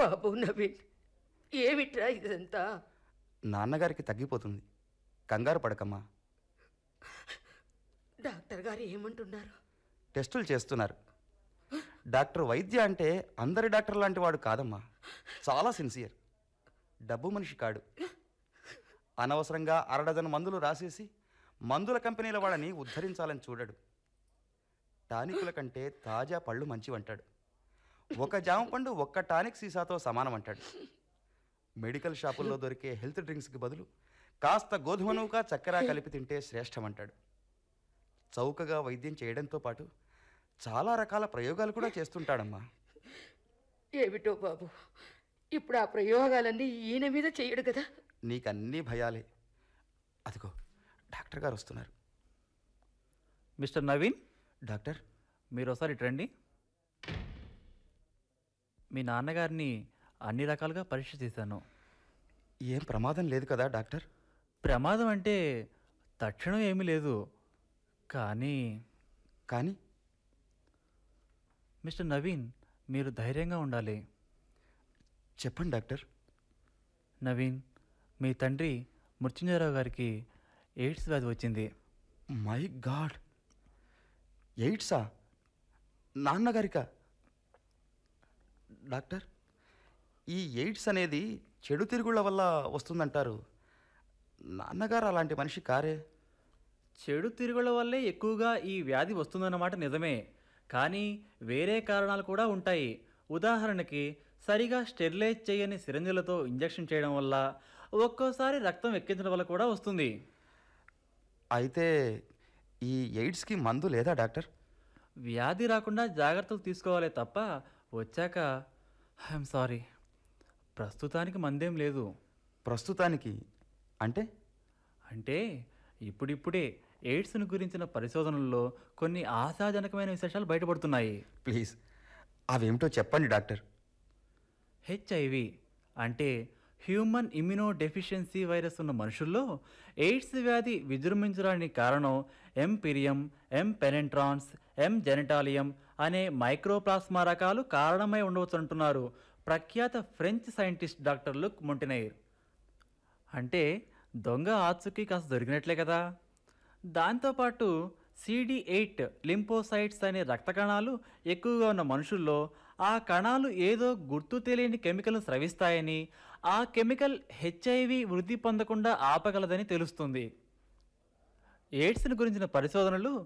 బాబు నవీన్ ఏమిట్రా ఇదంతా నాన్నగారికి తగ్గిపోతుంది కంగారు పడకమ్మా డాక్టర్ గారు ఏమంటున్నారు టెస్టులు చేస్తున్నారు డాక్టర్ వైద్య అంటే అందరి డాక్టర్ లాంటి వాడు కాదమ్మా చాలా సిన్సియర్ డబ్బు మనిషి కాడు అనవసరంగా అరడజన మందులు రాసేసి మందుల కంపెనీల వాళ్ళని ఉద్ధరించాలని చూడడు టానికుల కంటే తాజా పళ్ళు మంచివంటాడు ఒక జామ పండు ఒక్క టానిక్ సీసాతో సమానం అంటాడు మెడికల్ షాపుల్లో దొరికే హెల్త్ డ్రింక్స్కి బదులు కాస్త గోధుమ నూక చక్కెర కలిపి తింటే శ్రేష్టమంటాడు చౌకగా వైద్యం చేయడంతో పాటు చాలా రకాల ప్రయోగాలు కూడా చేస్తుంటాడమ్మా ఏమిటో బాబు ఇప్పుడు ఆ ప్రయోగాలన్నీ ఈయన మీద చేయడు కదా నీకన్నీ భయాలే అదిగో డాక్టర్ గారు వస్తున్నారు మిస్టర్ నవీన్ డాక్టర్ మీరు ఒకసారి ఇటు రండి మీ నాన్నగారిని అన్ని రకాలుగా పరీక్ష చేశాను ఏం ప్రమాదం లేదు కదా డాక్టర్ ప్రమాదం అంటే తక్షణం ఏమీ లేదు కానీ కానీ మిస్టర్ నవీన్ మీరు ధైర్యంగా ఉండాలి చెప్పండి డాక్టర్ నవీన్ మీ తండ్రి మృత్యుంజయరావు గారికి ఎయిడ్స్ వ్యాధి వచ్చింది మై గాడ్ ఎయిడ్సా నాన్నగారికా డాక్టర్ ఈ ఎయిడ్స్ అనేది చెడు తిరుగుళ్ళ వల్ల వస్తుందంటారు నాన్నగారు అలాంటి మనిషి కారే చెడు తిరుగుల వల్లే ఎక్కువగా ఈ వ్యాధి వస్తుందన్నమాట నిజమే కానీ వేరే కారణాలు కూడా ఉంటాయి ఉదాహరణకి సరిగా స్టెరిలైజ్ చేయని సిరంజులతో ఇంజెక్షన్ చేయడం వల్ల ఒక్కోసారి రక్తం ఎక్కించడం వల్ల కూడా వస్తుంది అయితే ఈ ఎయిడ్స్కి మందు లేదా డాక్టర్ వ్యాధి రాకుండా జాగ్రత్తలు తీసుకోవాలి తప్ప వచ్చాక ఐఎమ్ సారీ ప్రస్తుతానికి మందేం లేదు ప్రస్తుతానికి అంటే అంటే ఇప్పుడిప్పుడే ఎయిడ్స్ను గురించిన పరిశోధనల్లో కొన్ని ఆశాజనకమైన విశేషాలు బయటపడుతున్నాయి ప్లీజ్ అవేమిటో చెప్పండి డాక్టర్ హెచ్ఐవి అంటే హ్యూమన్ ఇమ్యూనో డెఫిషియన్సీ వైరస్ ఉన్న మనుషుల్లో ఎయిడ్స్ వ్యాధి విజృంభించడానికి కారణం ఎంపిరియం ఎం పెనెంట్రాన్స్ ఎం జెనటాలియం అనే మైక్రోప్లాస్మా రకాలు కారణమై ఉండవచ్చు అంటున్నారు ప్రఖ్యాత French scientist doctor Luc Montagnier అంటే దొంగ ఆచుకి కాస్త దొరికినట్లే కదా దాంతోపాటు సిడి ఎయిట్ లింపోసైట్స్ అనే రక్త కణాలు ఎక్కువగా ఉన్న మనుషుల్లో ఆ కణాలు ఏదో గుర్తు తెలియని కెమికల్ను స్రవిస్తాయని ఆ కెమికల్ హెచ్ఐవి వృద్ధి పొందకుండా ఆపగలదని తెలుస్తుంది ఎయిడ్స్ని గురించిన పరిశోధనలు